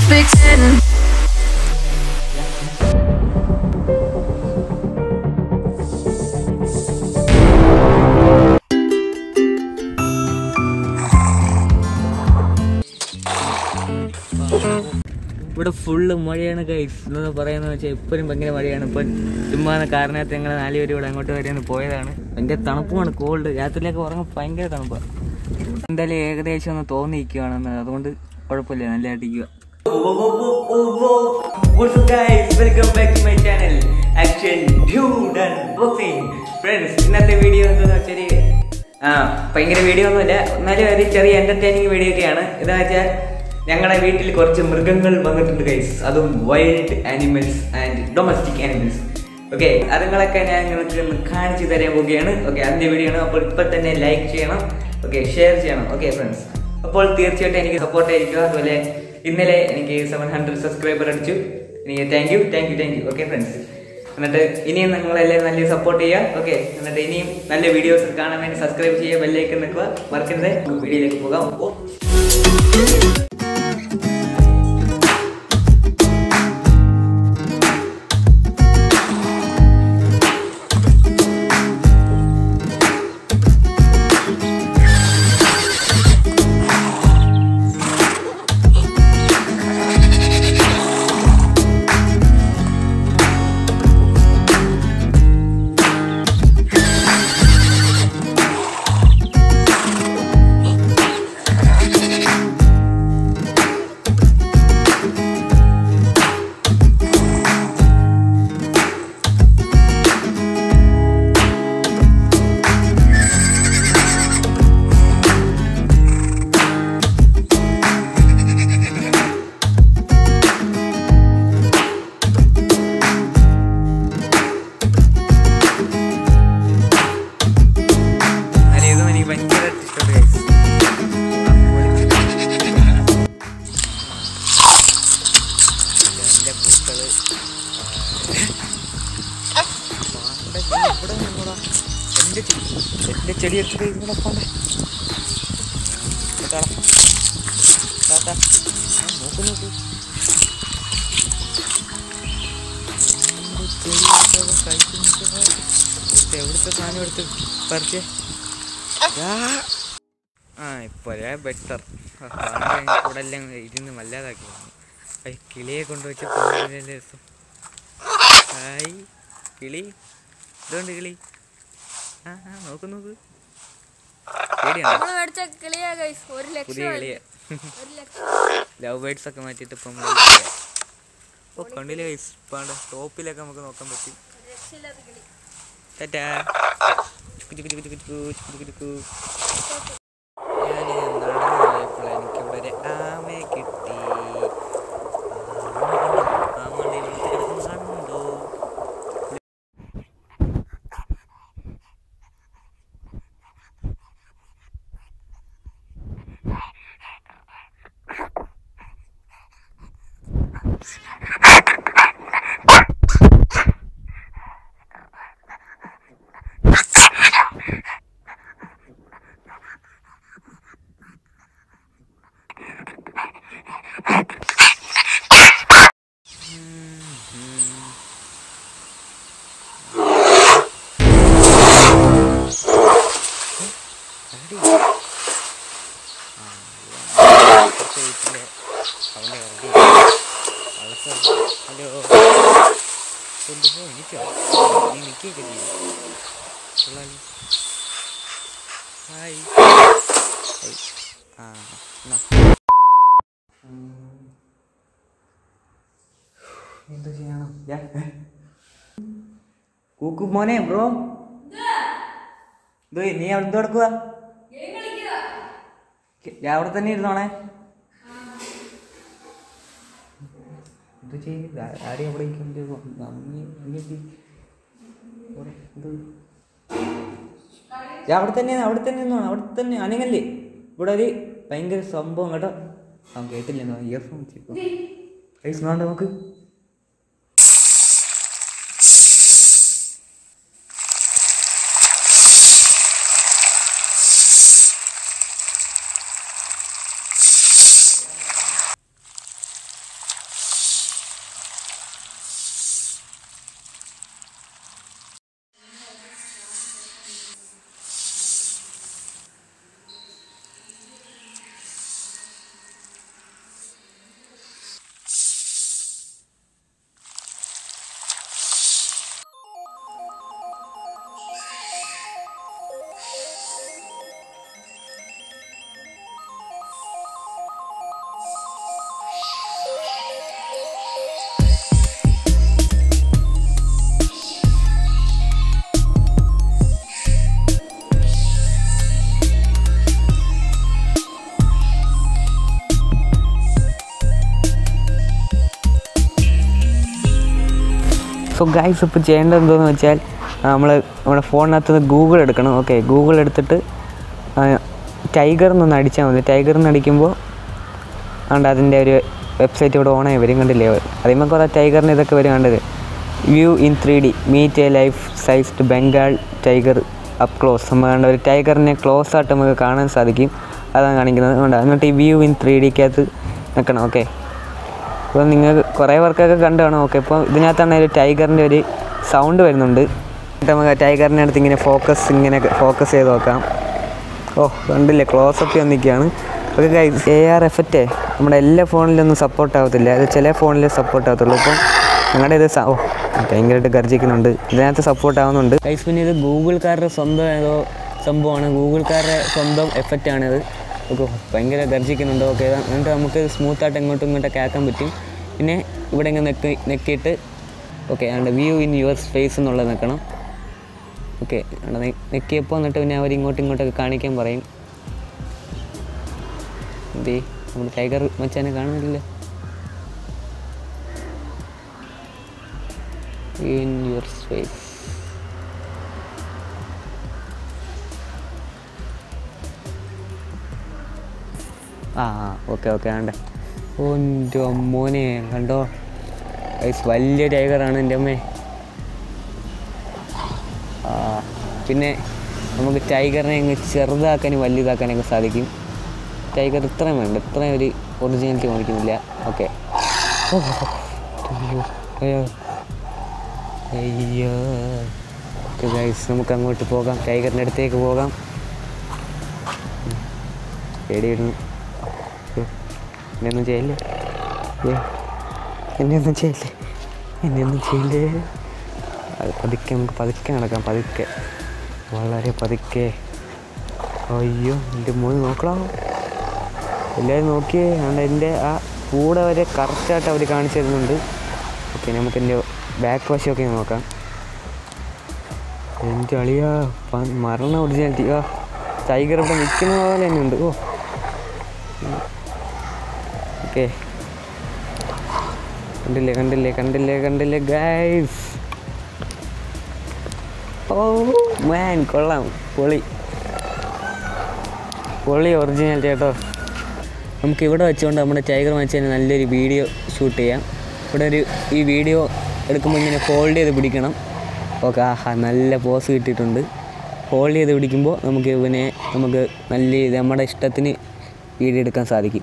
pretend. ഇവിടെ full മഴയാണ് guys എന്ന് പറയുന്നത് വെച്ചാൽ എപ്പോഴും ഭയങ്കര മഴയാണ് ഇപ്പം ചുമ്മാ കാരണത്ത് ഞങ്ങൾ നാല് പേര് ഇവിടെ അങ്ങോട്ട് വരെ പോയതാണ് ഭയങ്കര തണുപ്പുമാണ് കോൾഡ് രാത്രിയിലേക്ക് ഉറങ്ങാൻ ഭയങ്കര തണുപ്പാണ് എന്തായാലും ഏകദേശം ഒന്ന് തോന്നിയിരിക്കുകയാണെന്ന് അതുകൊണ്ട് കുഴപ്പമില്ല നല്ലതായിട്ടിരിക്കുക welcome back to my channel action friends ഇന്നത്തെ വീഡിയോ എന്താണെന്ന് വെച്ചാൽ ആ ഭയങ്കര വീഡിയോ ഒന്നുമില്ല എന്നാലും ഒരു ചെറിയ എന്റർടൈനിങ് വീഡിയോ ഒക്കെയാണ് ഇതാ വെച്ചാൽ ഞങ്ങളുടെ വീട്ടിൽ കുറച്ച് മൃഗങ്ങൾ വന്നിട്ടുണ്ട് ഗൈസ് അതും wild animals and domestic animals okay അതുങ്ങളൊക്കെ ഞാൻ നിങ്ങൾക്ക് ഒന്ന് കാണിച്ചു തരാൻ പോവുകയാണ് ഓക്കെ അതിന്റെ വീഡിയോ ആണ് അപ്പോൾ ഇപ്പൊ തന്നെ ലൈക്ക് ചെയ്യണം ഓക്കെ ഷെയർ ചെയ്യണം ഓക്കെ ഫ്രണ്ട്സ് അപ്പോൾ തീർച്ചയായിട്ടും എനിക്ക് സപ്പോർട്ട് ആയിരിക്കും അതുപോലെ ഇന്നലെ എനിക്ക് സെവൻ ഹൺഡ്രഡ് സബ്സ്ക്രൈബർ അടിച്ചു എനിക്ക് thank you thank you thank you okay friends എന്നിട്ട് ഇനിയും നിങ്ങളെല്ലാം നല്ല സപ്പോർട്ട് ചെയ്യുക ഓക്കെ എന്നിട്ട് ഇനിയും നല്ല വീഡിയോസ് കാണാൻ വേണ്ടി സബ്സ്ക്രൈബ് ചെയ്യുക ബെല്ലൈക്കൻ നിൽക്കുക മറക്കരുത് വീഡിയോയിലേക്ക് പോകാം ഓ എന്നാലും ഇതും എനിക്ക് ഭയങ്കരമായിട്ട് ഇഷ്ടപ്പെട്ടു guys. നല്ല പൂക്കള്. ആ, മാണ്ട നീ ഇവിടെ നിന്നോടാ. എന്റെ ചെടി എന്റെ ചെടി എടുത്തിട്ട് ഇവിടെ പോണ്ടേ കേട്ടാടാ. താത്താ. ആ, നോക്ക് നോക്ക് എന്ത് ചെടി എടുത്തവൻ കഴിക്കുന്നില്ല. ഇവിടുത്തെ എവിടുത്തെ സാധനം എടുത്ത് പറിച്ചേ ആ ഇപ്പോഴേ ബെറ്റർ കൂടെ എല്ലാം ഇരുന്ന് വല്ലാതാക്കി ഐ കിളിയെ കൊണ്ടുവച്ച് പോകുന്നതിൻ്റെ രസം ഹായ് കിളി ഇതുകൊണ്ട് കിളി ആ ആ നോക്ക് നോക്ക് പേടിയാണ് നമ്മള് മേടിച്ച കിളിയാ ഗൈസ് ഒരു ലക്ഷം പുതിയ കിളിയെ ഒരു ലക്ഷം ലവ് ബേർഡ്സ് ഒക്കെ മാറ്റിയിട്ട് ഇപ്പം ഓ കണ്ടില്ലേ guys? ഇപ്പാണ്ട് ടോപ്പിലൊക്കെ നമുക്ക് നോക്കാൻ പറ്റും ഒരു രക്ഷയില്ലാത്ത കിളി ടാറ്റാ ചുക്കു ചുക്കു ചുക്കു ചുക്കു ചുക്കു ചുക്കു ചുക്കു ഞാൻ നടന്നു പോയപ്പോൾ എനിക്കിവിടെ ഒരു ആമയെ കിട്ടി ആമയുടെ ഇവിടുത്തെ കിടന്ന് കാണുന്നുണ്ടോ കരടി ആ ഇവിടുത്തെ വീട്ടിലെ അവൻ്റെ കരടി വളർത്ത ഹലോ കൊണ്ടുപോ എനിക്കോ നീ നിൽക്കുകയൊക്കെ ചെയ്യും കൊള്ളാലോ ഹായ് ഹായ് ആ എന്നാ എന്ത് ചെയ്യണം കൂക്കു മോനെ ബ്രോ ഇത് നീ അവിടെ എന്ത് നടക്കുക ഞാൻ അവിടെ തന്നെ ഇരുന്നോണേ എന്ത് ചെയ്ത് ആരെയും അവിടെ ഇരിക്കുന്നത് അമ്മി അമ്മി എന്ത് ഞാൻ അവിടെ തന്നെ അവിടെ തന്നെ നിന്നോണം അവിടെ തന്നെ അനങ്ങല്ലേ ഇവിടെ ഒരു ഭയങ്കര സംഭവം കേട്ടോ അവൻ കേട്ടില്ലെന്നോ ഇയർഫോൺ വെച്ചിപ്പോ പൈസ വേണ്ട നമുക്ക് സോ ഗൈസ് ഇപ്പോൾ ചെയ്യേണ്ടത് എന്താണെന്ന് വെച്ചാൽ നമ്മൾ നമ്മുടെ ഫോണിനകത്ത് നിന്ന് ഗൂഗിൾ എടുക്കണം ഓക്കെ ഗൂഗിൾ എടുത്തിട്ട് ടൈഗർ എന്നൊന്ന് അടിച്ചാൽ മതി ടൈഗർ എന്ന് അടിക്കുമ്പോൾ അതുകൊണ്ട് അതിൻ്റെ ഒരു വെബ്സൈറ്റ് ഇവിടെ ഓണായി വരും കണ്ടില്ലേ അതിന്മേൽ കുറേ ടൈഗറിന് ഇതൊക്കെ വരും കണ്ടത് view in three D meet a life sized Bengal tiger up close നമ്മൾ കണ്ട ഒരു ടൈഗറിനെ ക്ലോസ് ആയിട്ട് നമുക്ക് കാണാൻ സാധിക്കും അതാണ് കാണിക്കുന്നത് അതുകൊണ്ട് എന്നിട്ട് ഈ വ്യൂ ഇൻ ത്രീ ഡിക്കകത്ത് നിൽക്കണം ഓക്കെ അപ്പോൾ നിങ്ങൾക്ക് കുറേ പേർക്കൊക്കെ കണ്ടു കാണും ഓക്കെ ഇപ്പോൾ ഇതിനകത്താണ് ഒരു ടൈഗറിൻ്റെ ഒരു സൗണ്ട് വരുന്നുണ്ട് എന്നിട്ട് നമുക്ക് ആ ടൈഗറിൻ്റെ അടുത്ത് ഇങ്ങനെ ഫോക്കസ് ഇങ്ങനെ ഫോക്കസ് ചെയ്ത് നോക്കാം ഓ കണ്ടില്ലേ ക്ലോസപ്പ് വന്നിരിക്കുകയാണ് ഓക്കെ ഗൈസ് എ ആർ എഫക്റ്റേ നമ്മുടെ എല്ലാ ഫോണിലൊന്നും സപ്പോർട്ട് ആവത്തില്ല അത് ചില ഫോണിലേ സപ്പോർട്ട് ആവത്തുള്ളൂ ഇപ്പം ഞങ്ങളുടെ ഇത് സ- ഓ ഭയങ്കരമായിട്ട് ഗർജിക്കുന്നുണ്ട് ഇതിനകത്ത് സപ്പോർട്ട് ആവുന്നുണ്ട് ഗൈസ് പിന്നെ ഇത് ഗൂഗിൾക്കാരുടെ സ്വന്തം ഏതോ സംഭവമാണ് ഗൂഗിൾക്കാരുടെ സ്വന്തം എഫക്റ്റാണിത് ഓക്കെ ഭയങ്കര ഗർജിക്കുന്നുണ്ട് ഓക്കെ എന്നിട്ട് നമുക്ക് സ്മൂത്തായിട്ട് എങ്ങോട്ടും ഇങ്ങോട്ടൊക്കെ ആക്കാൻ പറ്റും പിന്നെ ഇവിടെ ഇങ്ങനെ നെക്കി നെക്കിയിട്ട് ഓക്കെ അതുകൊണ്ട് വ്യൂ ഇൻ യുവർ സ്പേസ് എന്നുള്ളത് നിൽക്കണം ഓക്കെ അവിടെ നെക്കിയപ്പോൾ എന്നിട്ട് പിന്നെ അവർ ഇങ്ങോട്ടും ഇങ്ങോട്ടൊക്കെ കാണിക്കാൻ പറയും എന്തേ നമ്മുടെ ടൈഗർ മച്ചാനെ കാണുന്നില്ല ഇൻ യുവർ സ്പേസ് ആ ഓക്കെ ഓക്കെ ആണ്ടെ ഓ എൻ്റെ മോനെ കണ്ടോ ഗൈസ് വലിയ ടൈഗറാണ് എൻ്റെ അമ്മേ ആ, പിന്നെ നമുക്ക് ടൈഗറിനെ അങ്ങ് ചെറുതാക്കാനും വലുതാക്കാനൊക്കെ സാധിക്കും ടൈഗർ ഇത്രയും വേണ്ട ഇത്രയും ഒരു ഒറിജിനാലിറ്റി കാണിക്കുന്നില്ല ഓക്കെ അയ്യോ അയ്യോ ഓക്കെ ഗൈസ് നമുക്ക് അങ്ങോട്ട് പോകാം ടൈഗറിൻ്റെ അടുത്തേക്ക് പോകാം പേടിയിരുന്നു എന്നെ ഒന്നും ചെയ്യല്ലേ ഏ, എന്നെ ഒന്നും ചെയ്യല്ലേ എന്നെ ഒന്നും ചെയ്യല്ലേ അത് പതുക്കെ നമുക്ക് പതുക്കെ നടക്കാം പതുക്കെ വളരെ പതുക്കെ അയ്യോ എൻ്റെ മോന് നോക്കണം എല്ലാവരും നോക്കിയേ അതുകൊണ്ട് എൻ്റെ ആ കൂടെ വരെ കറക്റ്റായിട്ട് അവർ കാണിച്ചു തരുന്നുണ്ട് ഓക്കെ നമുക്ക് എൻ്റെ ബാക്ക് വശമൊക്കെ നോക്കാം എൻ്റെ അളിയാ പ- മരണ ഒറിജിനാലിറ്റി ആ ടൈഗർ ഇവിടെ നിൽക്കുന്ന പോലെ തന്നെ ഉണ്ട് ഓ ഓക്കെ കണ്ടില്ലേ കണ്ടില്ലേ കണ്ടില്ലേ കണ്ടില്ലേ ഗൈസ് ഓ മാൻ കൊള്ളാം പൊളി പൊളി ഒറിജിനാലിറ്റി കേട്ടോ നമുക്ക് ഇവിടെ വെച്ചുകൊണ്ട് നമ്മുടെ ടൈഗർ മച്ചതിന് നല്ലൊരു വീഡിയോ ഷൂട്ട് ചെയ്യാം ഇവിടെ ഒരു ഈ വീഡിയോ എടുക്കുമ്പോൾ ഇങ്ങനെ ഹോൾഡ് ചെയ്ത് പിടിക്കണം ഓക്കെ ആഹാ നല്ല പോസ് കിട്ടിയിട്ടുണ്ട് ഹോൾഡ് ചെയ്ത് പിടിക്കുമ്പോൾ നമുക്ക് ഇവനെ നമുക്ക് നല്ല ഇത് നമ്മുടെ ഇഷ്ടത്തിന് വീഡിയോ എടുക്കാൻ സാധിക്കും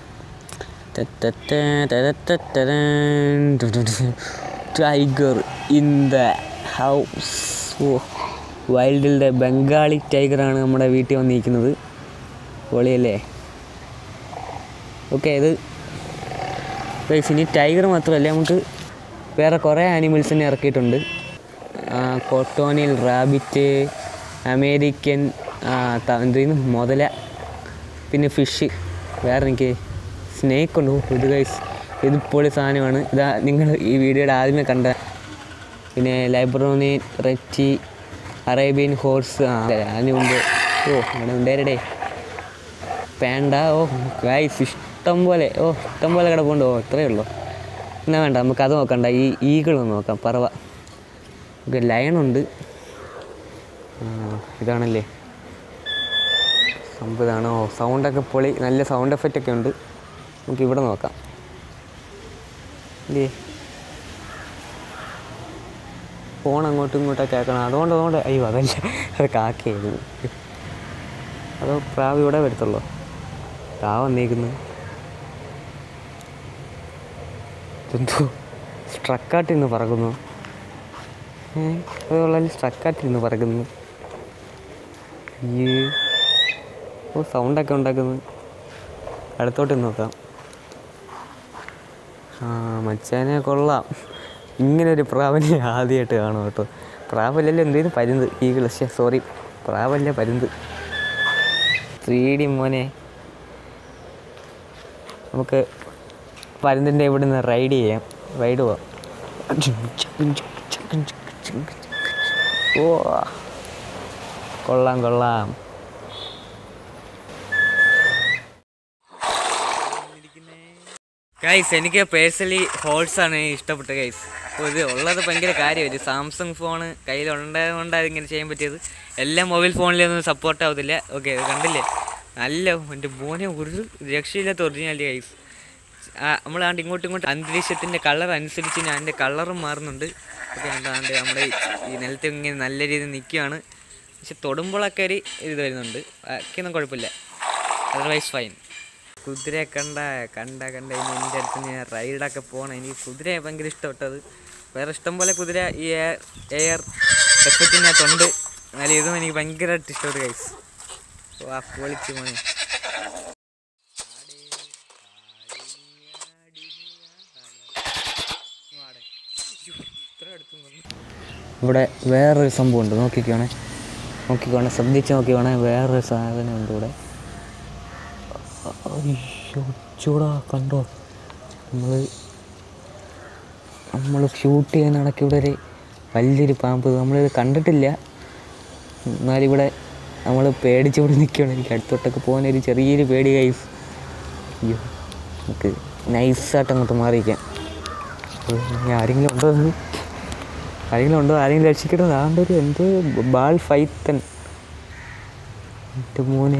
ടൈഗർ ഇൻ ദ ഹൗസ് ഓ വൈൽഡിൻ്റെ ബംഗാളി ടൈഗറാണ് നമ്മുടെ വീട്ടിൽ വന്നിരിക്കുന്നത് പൊളിയല്ലേ ഓക്കെ ഇത് ഗൈസ് ഇനി ടൈഗർ മാത്രമല്ല നമുക്ക് വേറെ കുറേ ആനിമൽസിനെ ഇറക്കിയിട്ടുണ്ട് കോട്ടോണിൽ റാബിറ്റ് അമേരിക്കൻ എന്തെങ്കിലും മുതല പിന്നെ ഫിഷ് വേറെ എനിക്ക് സ്നേക്ക് ഉണ്ട് ഓ, ഇത് ഗൈസ് ഇത് പൊളി സാധനമാണ് ഇതാ നിങ്ങൾ ഈ വീഡിയോയുടെ ആദ്യമേ കണ്ട പിന്നെ ലൈബ്രോണി റെറ്റി അറേബ്യൻ ഹോഴ്സ് ആ അതെ അതിന് മുമ്പ് ഓ ഇവിടെ ഉണ്ടായിരടേ പേണ്ട ഓ ഗൈസ് ഇഷ്ടം പോലെ ഓ ഇഷ്ടം പോലെ കിടപ്പുണ്ട് ഓ ഇത്രയേ ഉള്ളൂ എന്നാ വേണ്ട നമുക്ക് അത് നോക്കണ്ട ഈ ഈഗിൾ ഒന്ന് നോക്കാം പറവ നമുക്ക് ലയണുണ്ട് ആ, ഇതാണല്ലേ സംഭവം ഇതാണോ സൗണ്ടൊക്കെ പൊളി നല്ല സൗണ്ട് എഫക്റ്റ് ഒക്കെ ഉണ്ട് നമുക്ക് ഇവിടെ നോക്കാം ഇല്ലേ ഫോൺ അങ്ങോട്ടും ഇങ്ങോട്ടൊക്കെ കേൾക്കണം അതുകൊണ്ട് അതുകൊണ്ട് അയ്യോ അതല്ല അത് കാക്കയായിരുന്നു അതോ പ്രാവ് ഇവിടെ വരത്തുള്ളൂ പ്രാവ് വന്നേക്കുന്നു എന്തോ സ്ട്രക്കായിട്ട് ഇന്ന് പറക്കുന്നു ഏഹ് അതുള്ള സ്ട്രക്കായിട്ട് ഇന്ന് പറക്കുന്നു ഈ ഓ സൗണ്ടൊക്കെ ഉണ്ടാക്കുന്നു അടുത്തോട്ട് ഇന്ന് നോക്കാം ആ മച്ചാനെ കൊള്ളാം ഇങ്ങനെ ഒരു പ്രാവിനെ ആദ്യമായിട്ട് കാണും കേട്ടോ പ്രാവല്ലല്ലോ എന്തേലും പരുന്ത് ഈഗിൾ പക്ഷേ സോറി പ്രാവല്ല പരുന്ത് ത്രീ ഡി മോനെ നമുക്ക് പരുന്തിൻ്റെ ഇവിടെ നിന്ന് റൈഡ് ചെയ്യാം റൈഡ് പോവാം ഓ കൊള്ളാം കൊള്ളാം ഗൈസ് എനിക്ക് പേഴ്സണലി ഹോൾസ് ആണ് ഇഷ്ടപ്പെട്ടത് ഗൈസ് അപ്പോൾ ഇത് ഉള്ളത് ഭയങ്കര കാര്യമായിട്ട് സാംസങ് ഫോണ് കയ്യിലുണ്ടായതുകൊണ്ടാണ് ഇങ്ങനെ ചെയ്യാൻ പറ്റിയത് എല്ലാ മൊബൈൽ ഫോണിലൊന്നും സപ്പോർട്ട് ആവത്തില്ല ഓക്കെ കണ്ടില്ലേ നല്ല എൻ്റെ മോനെ ഒരു രക്ഷയില്ലാത്ത ഒറിജിനാലിറ്റി ഗൈസ് നമ്മൾ ആണ്ട് ഇങ്ങോട്ടും ഇങ്ങോട്ടും അന്തരീക്ഷത്തിൻ്റെ കളർ അനുസരിച്ച് ഞാൻ എൻ്റെ കളറും മാറുന്നുണ്ട് ഓക്കെ എന്താണ്ട് നമ്മുടെ ഈ- ഈ നിലത്ത് ഇങ്ങനെ നല്ല രീതിയിൽ നിൽക്കുകയാണ് പക്ഷെ തൊടുമ്പോഴൊക്കെ ഒരു ഇത് വരുന്നുണ്ട് ബാക്കിയൊന്നും കുഴപ്പമില്ല അതർവൈസ് ഫൈൻ കുതിരയെ കണ്ട കണ്ട കണ്ട ഇനി എൻ്റെ അടുത്ത് ഞാൻ റൈഡൊക്കെ പോകണം എനിക്ക് കുതിരയെ ഭയങ്കര ഇഷ്ടപ്പെട്ടത് വേറെ ഇഷ്ടം പോലെ കുതിര ഈ എയർ എയർ എഫക്റ്റിനകത്തുണ്ട് എന്നാലും ഇതും എനിക്ക് ഭയങ്കരമായിട്ട് ഇഷ്ടപ്പെട്ടു ഗൈസ് ഓ ആ പൊളിച്ച് മോനെ ഇവിടെ വേറൊരു സംഭവം ഉണ്ട് നോക്കിക്കോണേ നോക്കിക്കോണേ ശ്രദ്ധിച്ച് നോക്കിക്കോണേ വേറൊരു സാധനമുണ്ട് ഇവിടെ അയ്യോ ചൂടാ കണ്ടോ നമ്മൾ നമ്മൾ ഷൂട്ട് ചെയ്യുന്ന ഇടയ്ക്ക് ഇവിടെ ഒരു വലിയൊരു പാമ്പ് നമ്മളിത് കണ്ടിട്ടില്ല എന്നാലും ഇവിടെ നമ്മൾ പേടിച്ചുകൊണ്ട് നിൽക്കുകയാണ് എനിക്ക് അടുത്തോട്ടൊക്കെ പോകാൻ ഒരു ചെറിയൊരു പേടി കൈസ് അയ്യോ നമുക്ക് നൈസായിട്ട് അങ്ങോട്ട് മാറിയിരിക്കാം അപ്പോൾ ഇനി ആരെങ്കിലും ഉണ്ടോ എന്ന് ആരെങ്കിലും ഉണ്ടോ ആരെങ്കിലും രക്ഷിക്കട്ടെ അതാണ്ട് ഒരു എന്തോ ബാൾ ഫൈത്തൻ എൻ്റെ മോനെ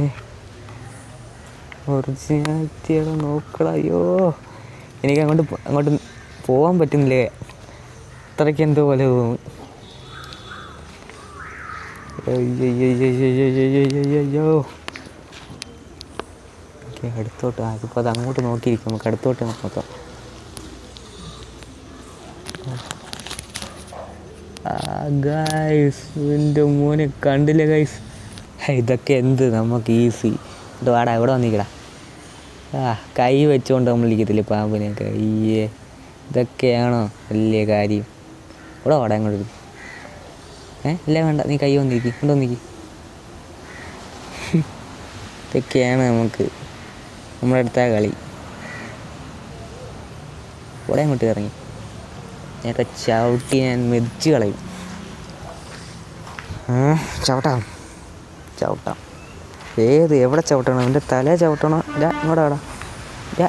ഒറിജിനാലിറ്റിയുടെ നോക്കടാ അയ്യോ എനിക്ക് അങ്ങോട്ട് പോ- അങ്ങോട്ട് പോകാൻ പറ്റുന്നില്ലേ അത്രയ്ക്ക് എന്തോ പോലെ തോന്നുന്നു അയ്യോ ഓക്കെ അടുത്തോട്ട് അതിപ്പോൾ അത് അങ്ങോട്ട് നോക്കിയിരിക്കും നമുക്ക് അടുത്തോട്ട് നോക്കാം ഗൈസ് എൻ്റെ മോനെ കണ്ടില്ല ഗൈസ് ഇതൊക്കെ എന്ത് നമുക്ക് ഈസി ഇത് വാടാ ഇവിടെ വന്നിക്കടാ ആ കൈ വെച്ചുകൊണ്ട് നമ്മൾ ഇരിക്കത്തില്ലേ പാമ്പിനെ കയ്യേ ഇതൊക്കെയാണോ വലിയ കാര്യം ഇവിടെ വാടാ അങ്ങോട്ട് ഇരി. ഏ ഇല്ല വേണ്ട നീ കൈ വന്നിരിക്കും കൊണ്ട് വന്നിരിക്കും ഇതൊക്കെയാണ് നമുക്ക് നമ്മുടെ അടുത്ത കളി ഇവിടെ അങ്ങോട്ട് ഇറങ്ങി ഞാനൊക്കെ ചവിട്ടി ഞാൻ മെതിച്ച് കളയും ആ, ചവിട്ടാം ചവിട്ടാം ഏത് എവിടെ ചവിട്ടണം അവൻ്റെ തല ചവിട്ടണോ ഇല്ല ഇങ്ങോട്ട് ആടാ ഇല്ല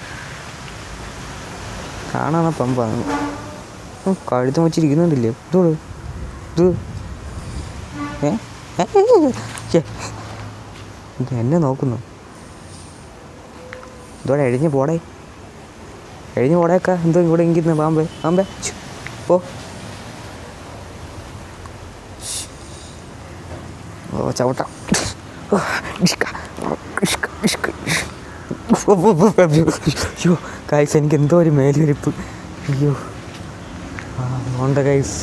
കാണാൻ പമ്പാണ് ഉം, കഴുത്ത് വെച്ചിരിക്കുന്നുണ്ടല്ലേ ഇതോട് ഇത് ഏ ഏ, ഏ, ഏ, ഛെ. ഇത് എന്നെ നോക്കുന്നു ഇതോടെ എഴിഞ്ഞ് പോടേ എഴിഞ്ഞ് പോടേക്ക എന്തോ ഇവിടെ ഇരിക്കുന്നു പാമ്പേ പാമ്പേ ഛു, പോ ഓ ചവിട്ടാം ഓ, ഇഷ്ക, ഇഷ്ക, ഇഷ്ക. അയ്യോ കായ്സ് എനിക്ക് എന്തോ ഒരു മേലുവരിപ്പ് അയ്യോ ആ ഉണ്ട് കൈസ്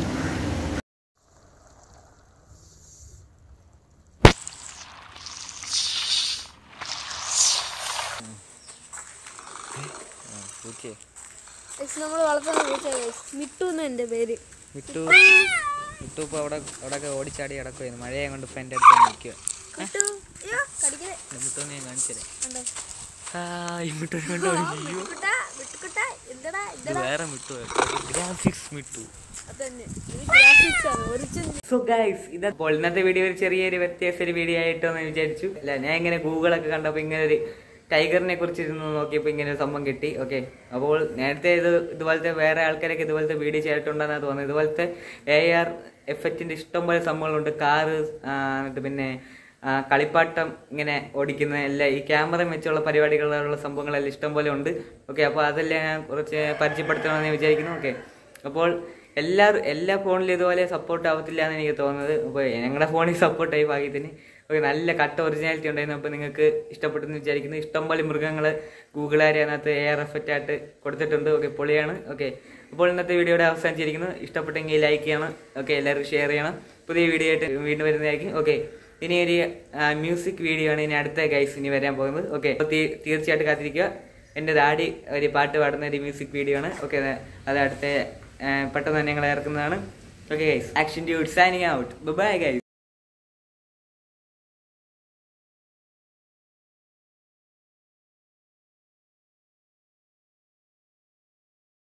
ഓക്കെ ഗൈസ് നമ്മൾ വളർത്തുന്ന പൂച്ച ഗൈസ് മിട്ടു എന്ന് എൻ്റെ പേര് വിട്ടു വിട്ടു ഇപ്പോൾ അവിടെ അവിടെയൊക്കെ ഓടിച്ചാടി കിടക്കുമായിരുന്നു മഴയെ കൊണ്ട് ഇപ്പം എൻ്റെ അടുത്ത് നിൽക്കുക മിട്ടു അയ്യോ കടിക്കണേ വിട്ടു ഞാൻ കാണിച്ചു തരാം കണ്ടോ ഹായ് വിട്ടു കണ്ടോ അയ്യോ വിട്ടുക്കുട്ടാ വിട്ടുക്കുട്ടാ എന്തടാ ഇത് എന്തടാ വേറെ വിട്ടു ഗ്രാഫിക്സ് വിട്ടു അതന്നെ ഇത് ഗ്രാഫിക്സ് ആണ് ഒറിജിനൽ സോ ഗൈസ് ഇത് അപ്പോൾ ഇന്നത്തെ വീഡിയോ ഒരു ചെറിയൊരു വ്യത്യാസ ഒരു വീഡിയോ ആയിട്ടോന്ന് വിചാരിച്ചു അല്ല ഞാൻ ഇങ്ങനെ ഗൂഗിളൊക്കെ കണ്ടപ്പോൾ ഇങ്ങനെ ഒരു ടൈഗറിനെ കുറിച്ച് ഇരുന്ന് നോക്കിയപ്പോൾ ഇങ്ങനെ ഒരു സംഭവം കിട്ടി ഓക്കെ അപ്പോൾ നേരത്തെ ഇത് ഇതുപോലത്തെ വേറെ ആൾക്കാരൊക്കെ ഇതുപോലത്തെ വീഡിയോ ചെയ്തിട്ടുണ്ടെന്നാണ് തോന്നുന്നത് ഇതുപോലത്തെ എ ആർ എഫക്റ്റിന്റെ ഇഷ്ടംപോലെ സംഭവങ്ങളുണ്ട് കാറ് എന്നിട്ട് പിന്നെ ആ, കളിപ്പാട്ടം ഇങ്ങനെ ഓടിക്കുന്ന എല്ലാ ഈ ക്യാമറ വെച്ചുള്ള പരിപാടികളുള്ള സംഭവങ്ങളെല്ലാം ഇഷ്ടംപോലെ ഉണ്ട് ഓക്കെ അപ്പോൾ അതെല്ലാം ഞാൻ കുറച്ച് പരിചയപ്പെടുത്തണമെന്ന് വിചാരിക്കുന്നു ഓക്കെ അപ്പോൾ എല്ലാ എല്ലാ ഫോണിലും ഇതുപോലെ സപ്പോർട്ട് ആവത്തില്ല എന്ന് എനിക്ക് തോന്നുന്നത് അപ്പോൾ ഞങ്ങളുടെ ഫോണിൽ സപ്പോർട്ട് ആയി ഭാഗ്യത്തിന് ഒരു നല്ല കട്ട ഒറിജിനാലിറ്റി ഉണ്ടായിരുന്നു അപ്പോൾ നിങ്ങൾക്ക് ഇഷ്ടപ്പെട്ടെന്ന് വിചാരിക്കുന്നു ഇഷ്ടംപോലെ മൃഗങ്ങൾ ഗൂഗിളുകാരെ അതിനകത്ത് എയർ എഫക്റ്റ് ആയിട്ട് കൊടുത്തിട്ടുണ്ട് ഓക്കെ പൊളിയാണ് ഓക്കെ അപ്പോൾ ഇന്നത്തെ വീഡിയോയുടെ അവസാനിച്ചിരിക്കുന്നു ഇഷ്ടപ്പെട്ടെങ്കിൽ ലൈക്ക് ചെയ്യണം ഓക്കെ എല്ലാവർക്കും ഷെയർ ചെയ്യണം പുതിയ വീഡിയോ ആയിട്ട് വീണ്ടും വരുന്നതായിരിക്കും ഓക്കെ ഇനി ഒരു മ്യൂസിക് വീഡിയോ ആണ് ഇനി അടുത്ത ഗൈസ് ഇനി വരാൻ പോകുന്നത് ഓക്കെ അപ്പോൾ തീർച്ചയായിട്ടും കാത്തിരിക്കുക എൻ്റെ ഡാഡി ഒരു പാട്ട് പാടുന്ന ഒരു മ്യൂസിക് വീഡിയോ ആണ് ഓക്കെ അത് അടുത്ത ആ, പെട്ടെന്ന് തന്നെ ഞങ്ങൾ ഇറക്കുന്നതാണ് okay guys action dude signing out bye guys